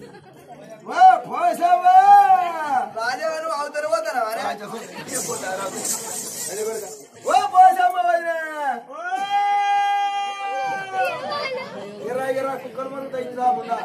ఓ పోసావా రాజావారు అవతల పోతారా వారే? ఓ పోసావా వదినా ఇరా ఇరా కుక్కలు మరుగుతాయి ఇందా ముందా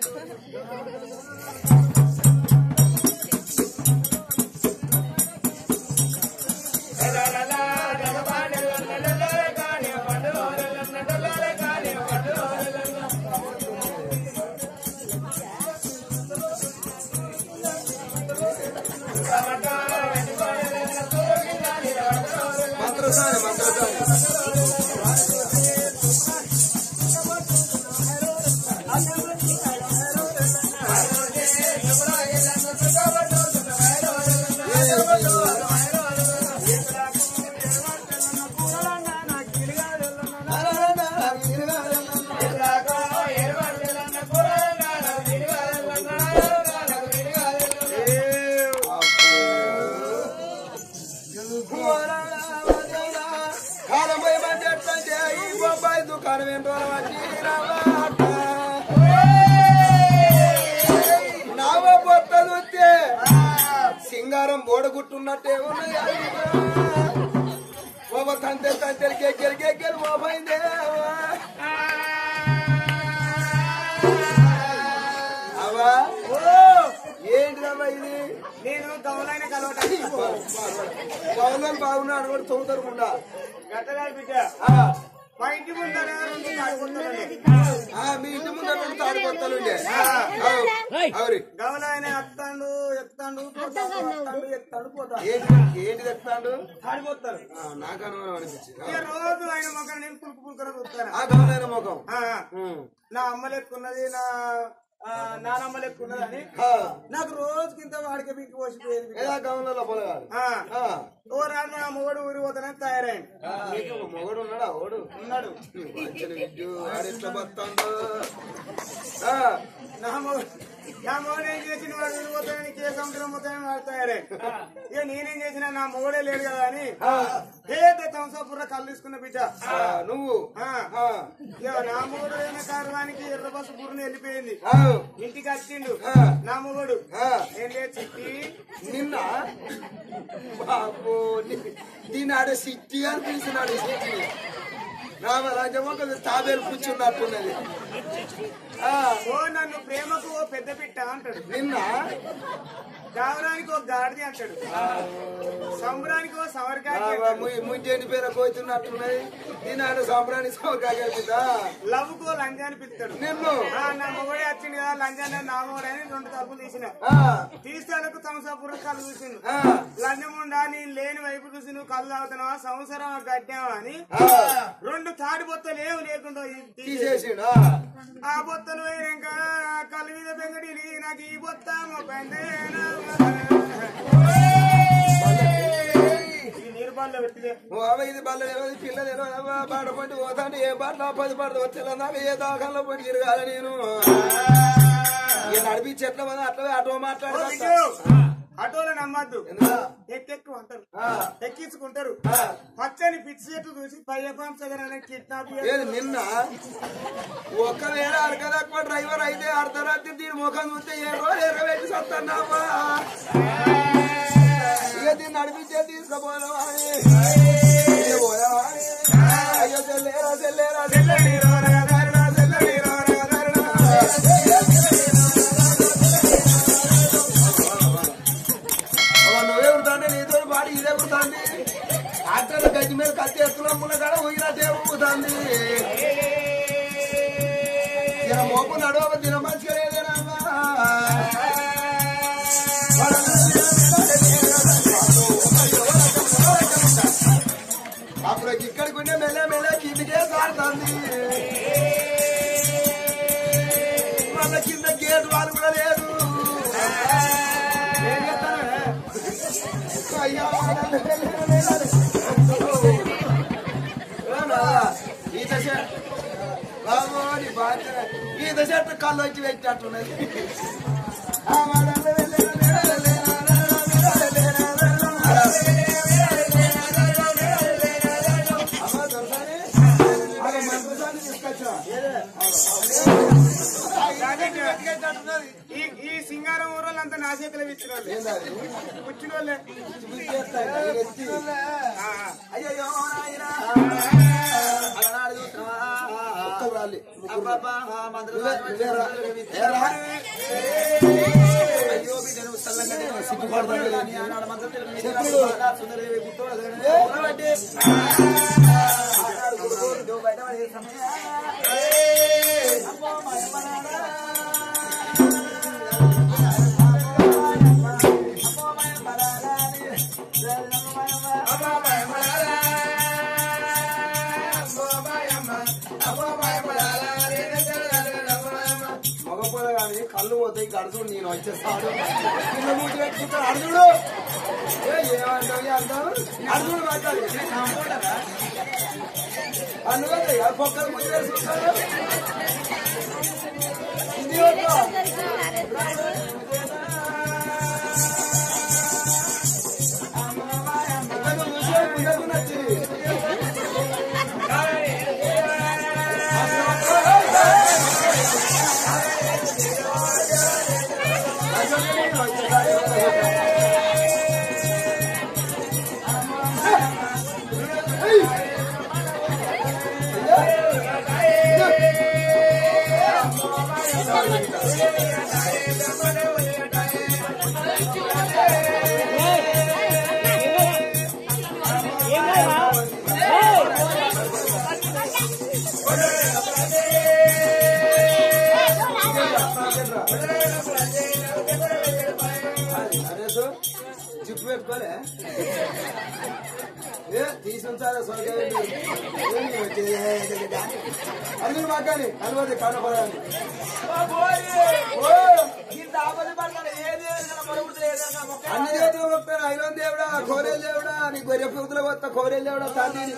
మంత్రసాని మంత్రసాని కాలమై మంది ఎట్లంటే ఈ బొబ్బాయి దుకాణం ఏంటో నావ పొత్త చూస్తే సింగారం బోడగుట్టున్నట్టే ఉన్నాయి ఓ తంతే తంతెలు కేకెలు కేకెలు మోపైందే అవా ఏంటిదమ్మా ఇది నేను గౌలైన కలవట గవర్నర్ బాగున్నాడు కూడా తొందరకుండా గట్టగా బిడ్డ ఆ, మా ఇంటి ముందర రెండు కాడుకుంటానండి ఆ, మీ ఇంటి ముందర రెండు తాడు కొత్తలు ఉండే అవురి గౌలైన ఎత్తాడు ఎత్తాడు పోతాడు ఎత్తాడు ఎత్తాడు పోతాడు ఏంటి ఏంటి చెప్తాడు కాడిపోతాడు నాకు అనుమానం అనిపించింది ఇక రోజు ఆయన మొక్కలు నేను పులుకు పులుకున చూస్తాను ఆ గవర్నర్ ముఖం ఆ, ఉమ్. నా అమ్మ లెక్కున్నది నా ఆ, నానమ్మ లెక్కున్నది అని ఆ, నాకు రోజు కింద వాడికి బింకి పోసిపోయేది బిడ్డ. ఏదా గవర్నర్ లో పొలగాడు ఆ, ఆ, ఓ రాను నా మొగడు ఊరి పోతానని తయారైంది నీకు ఒక మొగడు ఉన్నాడా ఓడు ఉన్నాడు మంచిని విద్యు ఆడిట్లా బతాడు ఆ, నా మొగడు నా మొగడు ఏం చేసిన వాడు ఊరి పోతానని కే సముద్రం పోతానని వాడు తయారైంది ఇక నేనేం చేసిన నా మొగడే లేడు కదా అని పేద తంసాపుర కళ్ళు తీసుకున్న బిడ్డ ఆ, నువ్వు ఆ, ఆ, ఇక నా మొగడు అయిన కారణానికి ఎర్ర బస్సు బుర్రని వెళ్ళిపోయింది ఆ, ఇంటికి వచ్చిండు ఆ. నా మొగడు ఆ. ఏం లేదు చిట్టి నిన్న బాబో నీ- దీని ఆడ సిట్టి అని పిలిచినాడు సిట్టి రామరాజమ్మ కొంచెం తాబేలు కూర్చున్నట్టున్నది ఆ, ఓ నన్ను ప్రేమకు ఓ పెద్ద పిట్ట అంటాడు నిన్న గావరానికి ఓ గాడిది అంటాడు సంబరానికి ఓ సవరకాయ ముంజేని పేర కోతున్నట్టున్నది దీని ఆడ సాంబ్రాణి సౌకాగలుగుతా లవ్కు ఓ లంజా అని పిలుస్తాడు నిన్ను ఆ, నా మొగడే వచ్చింది కదా లంజాన్ని నా మొగడే అని రెండు తలుపులు తీసిన ఆ, తీస్తాలకు తంసాపురం కళ్ళు చూసిండు ఆ, లంజముండా నేను లేని వైపు చూసి నువ్వు కళ్ళు తాగుతున్నావా సంవత్సరం కట్టావా అని ఆ, రెండు తాడి బొత్తలు ఏమి లేకుండా తీసేసి తీసేసిండు ఆ. ఆ బొత్తలు పోయినాక కళ్ళు మీద బెంగడి నాకు ఈ బొత్త మొక్కందేనా? ఈ నీరు బాల్లో పెట్టిదే ఓ అవ్వ ఇది బల్ల ఎవరి పిల్లలు ఎవరు బాట పండి పోతాంటే ఏ బాట పది పాట వచ్చేలా ఏ దాఖల్లో పడి తిరగాలి నేను ఇక నడిపించి ఎట్లా పోదా అట్లా అటో ఓ మాట్లాడతా బిడ్డు, ఆటోలో నమ్మద్దు ఎందుకా? ఎక్కెక్కు అంటారు ఆ, ఎక్కించుకుంటారు ఆ. పచ్చని పిచ్చి చెట్టు చూసి పయ్యపాం సగరని కిడ్నాప్ ఏది నిన్న ఒకవేళ అరకదక్కువ డ్రైవర్ అయితే అర్ధరాత్రి దీని ముఖం చూస్తే ఏ రోజు ఎరవేసి వస్తున్నావా ఇక దీన్ని నడిపించే తీసుకుపోదామా అని. ఇక పోదామా అని. అయ్యో చెల్లేరా చెల్లేరా చెల్లండి రోరా ధరణ, చెల్లండి రోరా ధరణ. అవ్వ, నువ్వే కుడతాండి నీతో పాటు ఇదే కుడతాండి డాక్టర్ గడ్డి మీద కత్తి ఎత్తుకున్న మునగాడ ఊగినట్టే ఊగుతాంది తిన మోపు నడవ తిన మంచిగా లేదేనా అప్పుడు ఇక్కడికి ఉండే మెల్లె మెల్లె కిందికే సాడుతుంది మళ్ళా కింద గేట్ వాళ్ళు కూడా లేదు ఏం చేస్తాను అయ్యా ఈత చెట్టు బాబు నీ బాధ్యత ఈత చెట్టు కళ్ళు వచ్చి పెట్టినట్టున్నది ఆ వాడల్ల వెళ్ళేలా లేరా, లేరా, లేరా, లేరా, లేరా, లేరా. అమ్మ, దొరసాని? అరే, మంత్రసాని తీసుకొచ్చా? ఈ సింగారం ఊరోళ్ళంతా నా చేతిలో ఇచ్చిన వాళ్ళే ఏందది? పుచ్చిన వాళ్ళే చూపిస్తాయి, ఇది ఎత్తి. ఆ, అయ్యయ్యో నాయనా. అలనాడు చూసినావా? ఒక్కరు రాలి. అబ్బబ్బా, నువ్వే- నువ్వేరా? ఏరా? అయ్యో బిడ్డను చల్లగానే సిగ్గుపడతాడు కానీ ఆనాడు మంత్రం తెలియదు. బాగా సుందరదేవి పుట్టోడు అదే. ఉన్నబట్టి ఆనాడు కొడుకోడు దో బయట పడే సమయం. అబ్బో మాయమ్మ నాడా. అబ్బో మాయమ్మ నాడా. అబ్బో మాయమ్మ నాడా. మగపోద కానీ కళ్ళు పోతాయి గడుచుడు నేను వచ్చేస్తాడు కింద మూతి పెట్టుకుంటాడు అర్జుడు ఏ ఏమంటావు అంటావు అర్జుడు పట్టాలి అందుకని పొక్కలు మూతి వేసుకుంటాడు ఇది ఒక ఇక్కడ చూసే గుండెకు నచ్చింది అరేసు జిప్పు పెట్టుకోలే ఏ తీసుంచాలి సొరకాయ అందుకు మాకాని అనుమతి కనపడాలి అన్ని చేతులు మొక్తారు ఐదో దేవుడా కోరేలు దేవుడా నీ గొర్రె పూతులు వస్తా కోరేలు దేవుడా తల్లి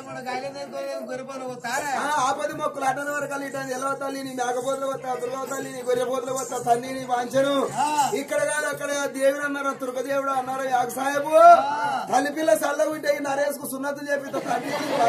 ఆ, ఆపది మొక్కులు అడ్డన వరకు ఇటాను ఎలవ తల్లి నీ మేకపోతులు వస్తా దుర్గవ తల్లి నీ గొర్రె పోతులు వస్తా తల్లి నీ వాంచను ఇక్కడ కాదు అక్కడ దేవుడు అన్నారు దుర్గ దేవుడు అన్నారు యాగ సాహెబు తల్లి పిల్ల చల్లగా ఉంటే ఈ నరేసుకు సున్నతు చెప్పి తల్లి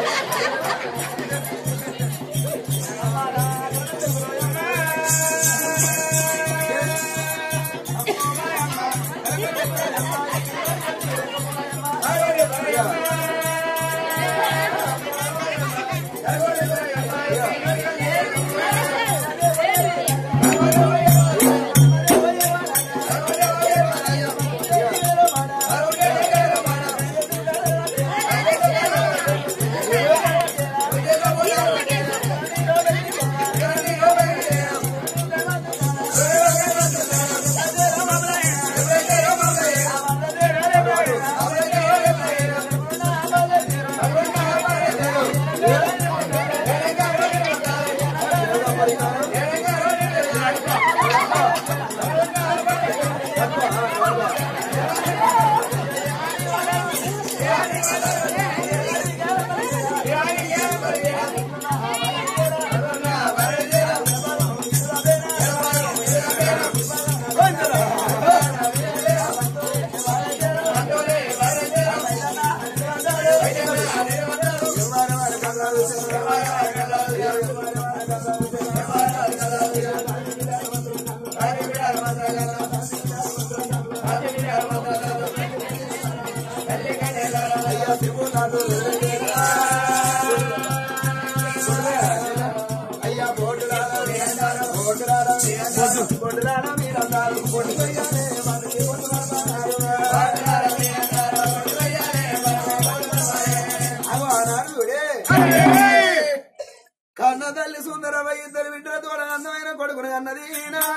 అయ్యా బోటులారా మీరందరూ బోటులారా మీరందరూ బోటులారా మీరందరూ బోటు కొయ్యాలే మనకి అగో ఆనాడు చూడే కన్న తల్లి సుందరమ్మ ఇద్దరు బిడ్డల తోడ అందమైన కొడుకుని అన్నది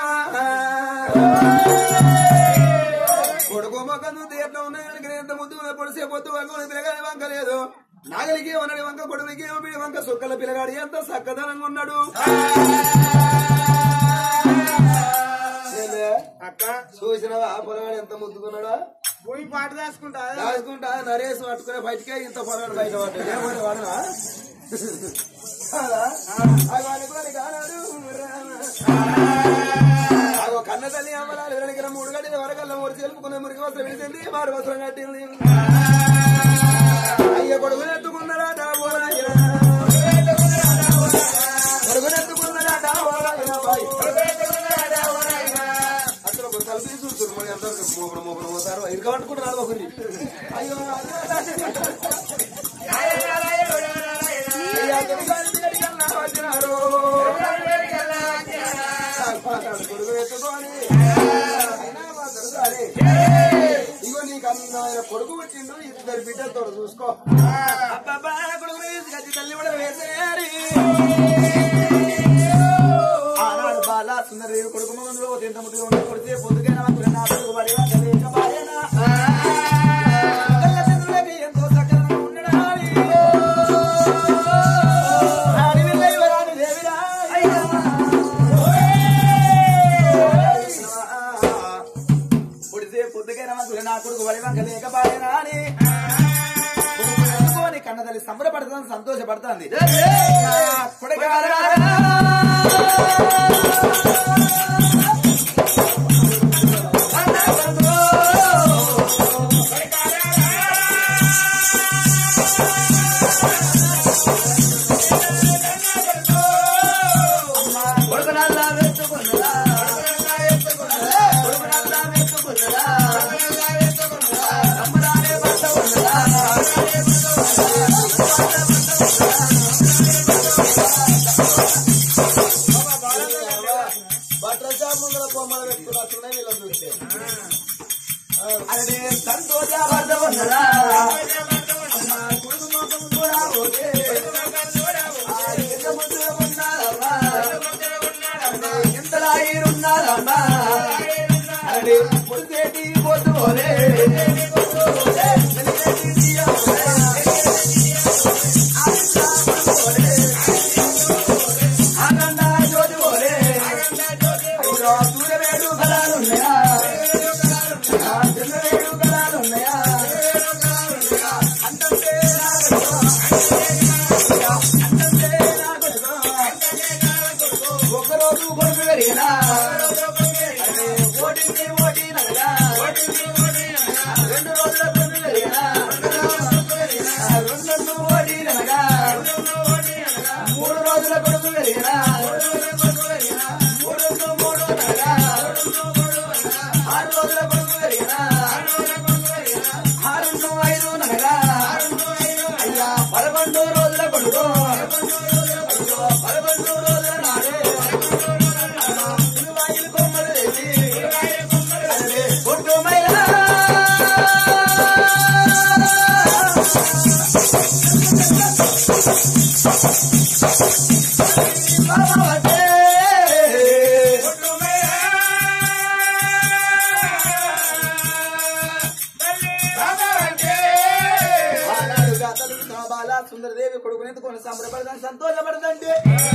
కొడుకు మొక్కను తీర్థం ఉన్నాయని ఎంత ముద్దు పొడిసే పొద్దు వంక పిల్లగాని వంక లేదు నాగలికి ఉన్నది వంక కొడుకుకి ఏమో పిడి వంక సుక్కల పిల్లగాడు ఎంత చక్కదనంగా ఉన్నాడు ఏందే? అక్క చూసినవా ఆ పొలగాడు ఎంత ముద్దుకున్నాడా పోయి పాట దాచుకుంటా రాసుకుంటా నరేసు పట్టుకునే బయటకే ఇంత పొలగాడు బయట పడ్డాడు ఏమని వాడనా కాదా? అవి అనుకోని కానాడు అగో కన్న తల్లి అమ్మలాలు వెనక మూడు గడిల వరకల్లా మూడు చెలుపుకునే మురికి వస్త్రం విడిచింది వాడు వస్త్రం కట్టింది అయ్య కొడుకునెత్తుకున్నాడా ఓరాయిరా కొడుకునెత్తుకున్నాడా ఓరాయిరా బాయ్ అసలు చూస్తారు తలుపు చూస్తారు మరి అందరు మోపడం మోపడం పోతారు ఇరుక పట్టుకుంటున్నారు ఒకరి అయ్యో అయ్యా, తెలుగాని పిల్లడికల్లా వచ్చినారు. కొడుకు ఎత్తుకొని అయినా మా తెలుగాని. ఇగో నీకు అందమైన కొడుకు వచ్చిండు ఇద్దరు బిడ్డలతో చూసుకో అబ్బబ్బా కొడుకు తీసుకొచ్చి తల్లి కూడా వేసేయాలి ఆనాడు బాల సుందరి కొడుకు ముందు ఎంత ముద్దుగా ఉండి కొడితే పొద్దుకైనా మాకు నా కొడుకు పడి లేక బాలేనా కళ్ళ చంద్రులకి ఎంతో చక్కగా ఉండడాలి. ఆడి వెళ్ళ యువరాణి దేవిరా. పొడితే పొద్దుకైనా మాకు నా కొడుకు పడి లేక బాలేనా అని కొడుకుని కన్న తల్లి సంబరపడుతుంది సంతోషపడుతుంది కొడుకారా కొడుకునల్లా వెతుకున్నదా కొడుకునల్లా వెతుకున్నదా రమ్మరానే భర్త ఉన్నదా బట్టల షాప్ ముందర బొమ్మలు పెట్టుకున్నట్టున్నాయి వీళ్ళని చూస్తే అరే సంతోష భర్త ఉన్నదా అమ్మ కొడుకు నోకం కూడా ఓకే ఆ, ఎంత ముద్దుగా ఉన్నారమ్మా ఎంత లాగిరున్నారమ్మా అరే పొడితేటి పొద్దు పోలే ఆనంద జ్యోతి పోలే అయ్యో సూర్యవేడు కళాలున్నాయా చంద్రవేడు కళాలున్నాయా అంతంతే అంతంతే ఒక్కరోజు కొడుకు పెరిగినా అరే ఓటింది ఓటి నగరా రెండు రోజుల కొడుకు పెరిగినా రెండు ఓటి నగరా మూడు రోజుల కొడుకు పెరిగినా మూడు మూడు నగరా ఆరు రోజుల కొడుకు పెరిగినా ఆరు ఐదు నగరా అయ్యా పదకొండు రోజుల కొడుకు అయ్యో పదకొండు రోజుల నాడే అమ్మా, తిరువాయిలు కొమ్మలు వేసి అరే, కొట్టు మైలా సుందరదేవి కొడుకుని ఎత్తుకొని సంబరపడదని సంతోషపడదండి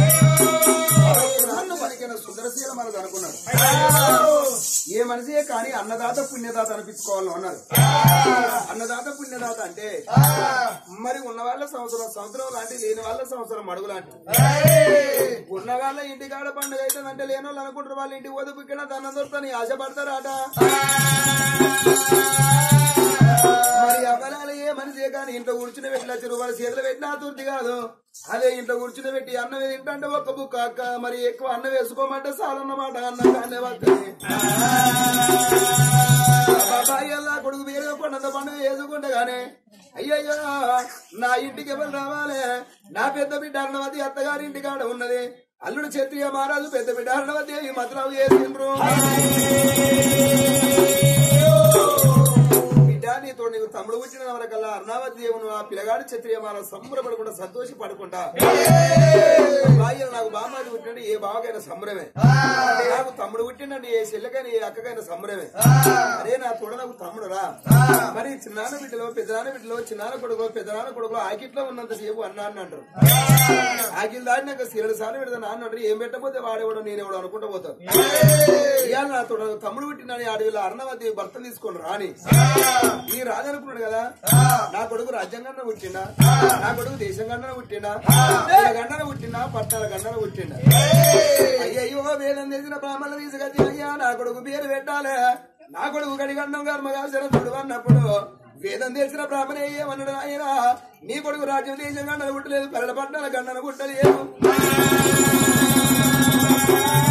నన్ను పలికిన సుందరశీల మనకు అనుకున్నాడు ఏ మనిషే కానీ అన్నదాత పుణ్యదాత అనిపించుకోవాలని అన్నారు అన్నదాత పుణ్యదాత అంటే మరి ఉన్న వాళ్ళ సంవత్సరం సంవత్సరం లాంటి లేని వాళ్ళ సంవత్సరం అడుగు లాంటి ఉన్న వాళ్ళ ఇంటికాడ పండుగ అవుతుందంటే లేని వాళ్ళు అనుకుంటారు వాళ్ళ ఇంటికి పోతే ఇక్కడ దన్నం దొరుకుతాని ఆశపడతారాట మరి అబలాలు ఏ మనిషే కానీ ఇంట్లో కూర్చుని పెట్టి లక్ష రూపాయలు చేతులు పెట్టినా తూర్తి కాదు అదే ఇంట్లో కూర్చుని పెట్టి అన్నం తింటే ఒక్క బుక్క అక్క మరి ఎక్కువ అన్నం వేసుకోమంటే చాలన్నమాట అన్నం కానీ వస్తుంది బాబాయ్ అలా కొడుకు వేరే పండుగ పండుగ వేసుకుంటే గానీ అయ్యయ్యో నా ఇంటికి ఎవరు రావాలి నా పెద్ద బిడ్డ అన్నవతి అత్తగారి ఇంటి కాడ ఉన్నది అల్లుడు క్షత్రియ మహారాజు పెద్ద బిడ్డ అన్నవతి ఈ మద్రావు చేసిండ్రు బిడ్డ నీతో నీకు తమ్ముడు పుట్టిన వరకల్లా అర్ణావతి దేవును ఆ పిల్లగాడు క్షత్రియ మహారాజు సంబరపడకుండా సంతోషపడకుండా బాయ్య నాకు బామ్మాది పుట్టినట్టు ఏ బావకైనా సంబరమే నాకు తమ్ముడు పుట్టినట్టు ఏ చెల్లెకైనా ఏ అక్కకైనా సంబరమే అరే నా తోడ నాకు తమ్ముడు రా మరి చిన్నాన్న బిడ్డలో పెద్దనాన్న బిడ్డలో చిన్నాన్న కొడుకు పెద్దనాన్న కొడుకు ఆకిట్లో ఉన్నంత సేపు అన్నా అని అంటారు ఆకిల్ దాటినాక సీరడు సార్లు పెడతా నాన్న అంటారు ఏం పెట్టకపోతే వాడేవాడు నేనేవాడు అనుకుంటా పోతాను ఇవాళ నా తోడ తమ్ముడు పుట్టినని అడవిలో అర్ణవతి భర్త తీసుకొని రాని ఈ రాజనుకున్నాడు కదా నా కొడుకు రాజ్యాంగంలో పుట్టిండా నా కొడుకు దేశం గండన పుట్టిండా నెల గండన పుట్టిండా పట్టాల గండన పుట్టిండా అయ్యయ్యో వేదం తెలిసిన బ్రాహ్మణులు తీసుకొచ్చి అయ్యా నా కొడుకు పేరు పెట్టాలి నా కొడుకు కడిగండం కర్మగాసన చూడు అన్నప్పుడు వేదం తెలిసిన బ్రాహ్మణ ఏమన్నాడు ఆయన నీ కొడుకు రాజ్యం దేశం గండన పుట్టలేదు పల్లెల పట్టాల గండన పుట్టలేదు